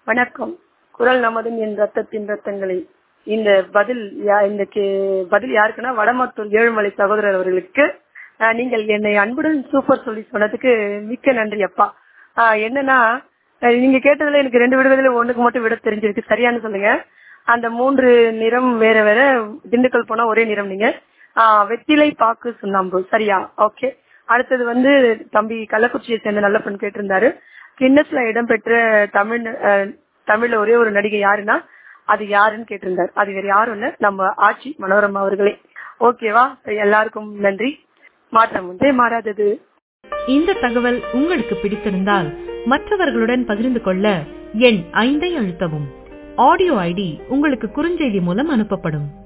வணக்கம் குரல் நமதும் என் ரத்தத்தின் ரத்தங்களை இந்த பதில் யா- இந்த கே- பதில் யாருக்குன்னா வடமத்தூர் ஏழுமலை சகோதரர் அவர்களுக்கு ஆஹ், நீங்கள் என்னை அன்புடன் சூப்பர் சொல்லி சொன்னதுக்கு மிக்க நன்றி அப்பா ஆஹ், என்னன்னா ஆஹ், நீங்க கேட்டதுல எனக்கு ரெண்டு விடுவதில் ஒண்ணுக்கு மட்டும் விட தெரிஞ்சிருக்கு சரியானு சொல்லுங்க அந்த மூன்று நிறம் வேற வேற திண்டுக்கல் போனா ஒரே நிறம் நீங்க ஆஹ், வெற்றிலை பாக்கு சுண்ணாம்பு சரியா ஓகே அடுத்தது வந்து தம்பி கள்ளக்குறிச்சியை சேர்ந்த நல்ல பெண் கேட்டிருந்தாரு கின்னஸ்ல இடம்பெற்ற தமிழ் அஹ், தமிழ்ல ஒரே ஒரு நடிகை யாருன்னா அது யாருன்னு கேட்டிருந்தாரு அது வேற யாரும் இல்ல நம்ம ஆட்சி மனோரமா அவர்களே ஓகேவா எல்லாருக்கும் நன்றி மாற்றம் ஒன்றே மாறாதது இந்த தகவல் உங்களுக்கு பிடித்திருந்தால் மற்றவர்களுடன் பகிர்ந்து கொள்ள எண் ஐந்தை அழுத்தவும் ஆடியோ ஐடி உங்களுக்கு குறுஞ்செய்தி மூலம் அனுப்பப்படும்